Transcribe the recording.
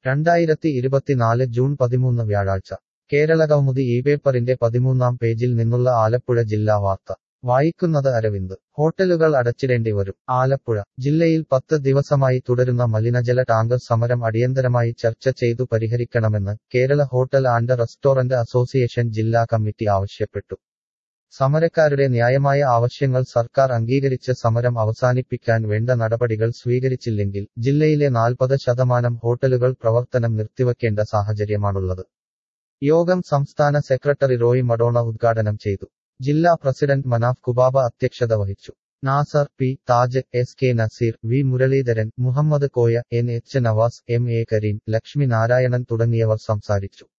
രണ്ടായിരത്തി ഇരുപത്തിനാല് ജൂൺ പതിമൂന്ന് വ്യാഴാഴ്ച കേരളകൗമുദി ഈ പേപ്പറിന്റെ പതിമൂന്നാം പേജിൽ നിന്നുള്ള ആലപ്പുഴ ജില്ലാ വാർത്ത വായിക്കുന്നത് അരവിന്ദ് ഹോട്ടലുകൾ അടച്ചിടേണ്ടി വരും ആലപ്പുഴ ജില്ലയിൽ പത്ത് ദിവസമായി തുടരുന്ന മലിനജല ടാങ്കർ സമരം അടിയന്തരമായി ചർച്ച ചെയ്തു പരിഹരിക്കണമെന്ന് Kerala hotel and restaurant association ജില്ലാ കമ്മിറ്റി ആവശ്യപ്പെട്ടു സമരക്കാരുടെ ന്യായമായ ആവശ്യങ്ങൾ സർക്കാർ അംഗീകരിച്ച് സമരം അവസാനിപ്പിക്കാൻ വേണ്ട നടപടികൾ സ്വീകരിച്ചില്ലെങ്കിൽ ജില്ലയിലെ നാൽപ്പത് ശതമാനം ഹോട്ടലുകൾ പ്രവർത്തനം നിർത്തിവെക്കേണ്ട സാഹചര്യമാണുള്ളത് യോഗം സംസ്ഥാന സെക്രട്ടറി റോയ് മഡോണ ഉദ്ഘാടനം ചെയ്തു ജില്ലാ പ്രസിഡന്റ് മനാഫ് കുബാബ അധ്യക്ഷത വഹിച്ചു Nasar P Taj S K Naseer V Muraleedharan Muhammad Koya N H Navas M A Kareem Lakshmi Narayanan തുടങ്ങിയവർ സംസാരിച്ചു